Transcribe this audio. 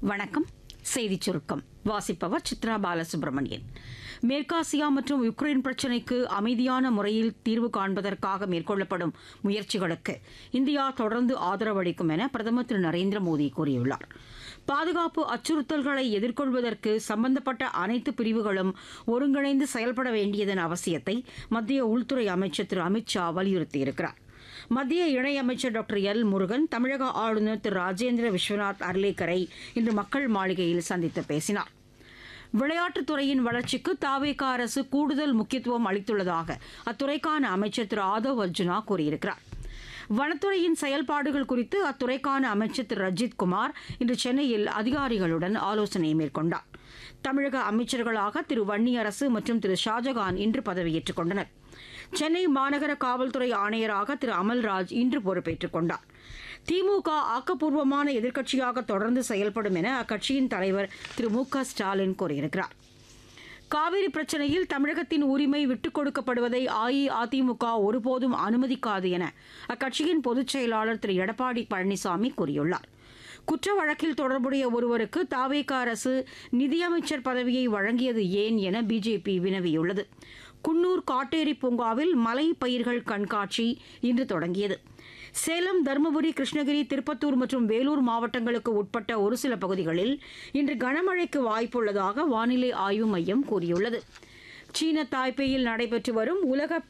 வணக்கம் செய்திச் சுருக்கம் வாசிப்பவர் சித்ரா பாலசுப்ரமணியன் மேற்காசியா மற்றும் யுக்ரைன் பிரச்சினைக்கு அமைதியான முறையில் தீர்வு காண்பதற்காக மேற்கொள்ளப்படும் முயற்சிகளுக்கு இந்தியா தொடர்ந்து ஆதரவளிக்கும் என பிரதமர் திரு நரேந்திர மோடி கூறியுள்ளார் பாதுகாப்பு அச்சுறுத்தல்களை எதிர்கொள்வதற்கு சம்பந்தப்பட்ட அனைத்து பிரிவுகளும் ஒருங்கிணைந்து செயல்பட வேண்டியதன் அவசியத்தை மத்திய உள்துறை அமைச்சர் திரு அமித் ஷா வலியுறுத்தியிருக்கிறார் மத்திய இணையமைச்சர் டாக்டர் எல் முருகன் தமிழக ஆளுநர் திரு ராஜேந்திர விஸ்வநாத் அர்லேக்கரை இன்று மக்கள் மாளிகையில் சந்தித்து பேசினார் விளையாட்டுத் துறையின் வளர்ச்சிக்கு தாவேக அரசு கூடுதல் முக்கியத்துவம் அளித்துள்ளதாக அத்துறைக்கான அமைச்சர் திரு ஆதவ் அர்ஜுனா கூறியிருக்கிறார் வனத்துறையின் செயல்பாடுகள் குறித்து அத்துறைக்கான அமைச்சர் திரு ரஜித் குமார் இன்று சென்னையில் அதிகாரிகளுடன் ஆலோசனை மேற்கொண்டார் தமிழக அமைச்சர்களாக திரு வன்னியரசு மற்றும் திரு ஷாஜகான் இன்று பதவியேற்றுக் கொண்டனர் சென்னை மாநகர காவல்துறை ஆணையராக திரு அமல்ராஜ் இன்று பொறுப்பேற்றுக் கொண்டார் திமுக ஆக்கப்பூர்வமான எதிர்க்கட்சியாக தொடர்ந்து செயல்படும் என அக்கட்சியின் தலைவர் திரு மு க ஸ்டாலின் கூறியிருக்கிறார் காவிரி பிரச்சனையில் தமிழகத்தின் உரிமை விட்டுக் கொடுக்கப்படுவதை அஇஅதிமுக ஒருபோதும் அனுமதிக்காது என அக்கட்சியின் பொதுச் செயலாளர் திரு எடப்பாடி பழனிசாமி கூறியுள்ளார் குற்ற வழக்கில் தொடர்புடைய ஒருவருக்கு தாவேக அரசு நிதியமைச்சர் பதவியை வழங்கியது ஏன் என பிஜேபி வினவியுள்ளது குன்னூர் காட்டேரி பூங்காவில் மலை பயிர்கள் கண்காட்சி இன்று தொடங்கியது சேலம் தருமபுரி கிருஷ்ணகிரி திருப்பத்தூர் மற்றும் வேலூர் மாவட்டங்களுக்கு உட்பட்ட ஒரு சில பகுதிகளில் இன்று கனமழைக்கு வாய்ப்புள்ளதாக வானிலை ஆய்வு மையம் கூறியுள்ளது சீன தாய்பேயில் நடைபெற்று வரும் உலக